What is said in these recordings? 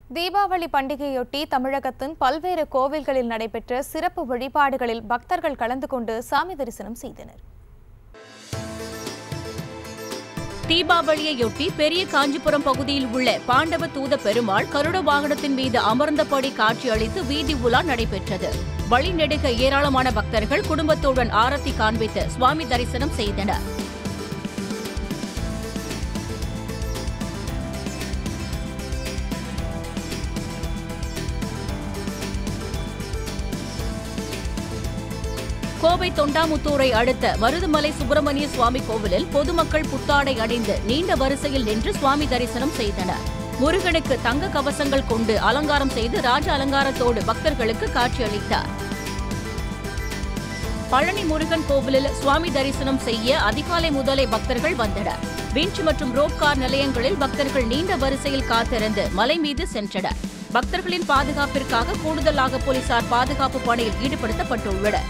தீபாவளி பண்டிகையொட்டி தமிழகத்தின் பல்வேறு கோவில்களில் நடைபெற்ற சிறப்பு வழிபாடுகளில் பக்தர்கள் கலந்து கொண்டு சாமி தரிசனம் செய்தனர் தீபாவளியையொட்டி பெரிய காஞ்சிபுரம் பகுதியில் உள்ள பாண்டவ தூத பெருமாள் கருட வாகனத்தின் மீது அமர்ந்தபடி காட்சியளித்து வீதி உலா நடைபெற்றது வழிநெடுக ஏராளமான பக்தர்கள் குடும்பத்துடன் ஆரத்தி காண்பித்து சுவாமி தரிசனம் செய்தனர் கோவை தொண்டாமுத்தூரை அடுத்த மருதுமலை சுப்பிரமணிய சுவாமி கோவிலில் பொதுமக்கள் புத்தாடை அணிந்து நீண்ட வரிசையில் நின்று சுவாமி தரிசனம் செய்தனர் முருகனுக்கு தங்க கவசங்கள் கொண்டு அலங்காரம் செய்து ராஜ அலங்காரத்தோடு பக்தர்களுக்கு காட்சியளித்தார் பழனி முருகன் கோவிலில் சுவாமி தரிசனம் செய்ய அதிகாலை முதலே பக்தர்கள் வந்தனர் விஞ்ச் மற்றும் ரோப் கார் நிலையங்களில் பக்தர்கள் நீண்ட வரிசையில் காத்திருந்து மலை மீது சென்றனர் பக்தர்களின் பாதுகாப்பிற்காக கூடுதலாக போலீசார் பாதுகாப்பு பணியில் ஈடுபடுத்தப்பட்டுள்ளனர்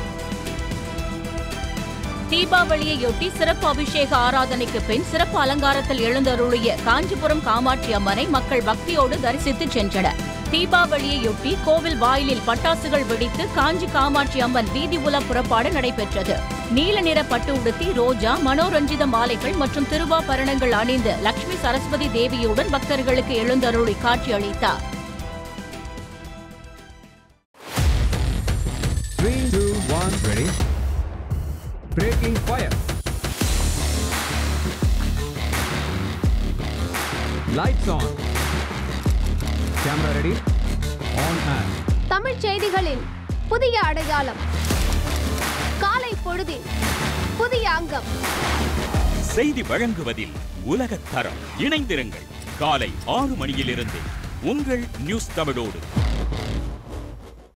தீபாவளியையொட்டி சிறப்பு அபிஷேக ஆராதனைக்கு பின் சிறப்பு அலங்காரத்தில் எழுந்தருளிய காஞ்சிபுரம் காமாட்சி அம்மனை மக்கள் பக்தியோடு தரிசித்து சென்றனர் தீபாவளியையொட்டி கோவில் வாயிலில் பட்டாசுகள் வெடித்து காஞ்சி காமாட்சி அம்மன் வீதி உலா புறப்பாடு நடைபெற்றது நீல நிற பட்டு உடுத்தி ரோஜா மனோரஞ்சித மாலைகள் மற்றும் திருவாபரணங்கள் அணிந்து லட்சுமி சரஸ்வதி தேவியுடன் பக்தர்களுக்கு எழுந்தருளி காட்சியளித்தார் Three, two, one, ready. Breaking fire. Lights on. Camera ready. On and. தமிழ்ச் செய்திகளின் புதிய அடையாளம் காலை பொழுதில் புதிய அங்கம் செய்தி வழங்குவதில் உலகத் தரம் இணைந்திருங்கள் காலை ஆறு மணியிலிருந்து உங்கள் நியூஸ் தமிழோடு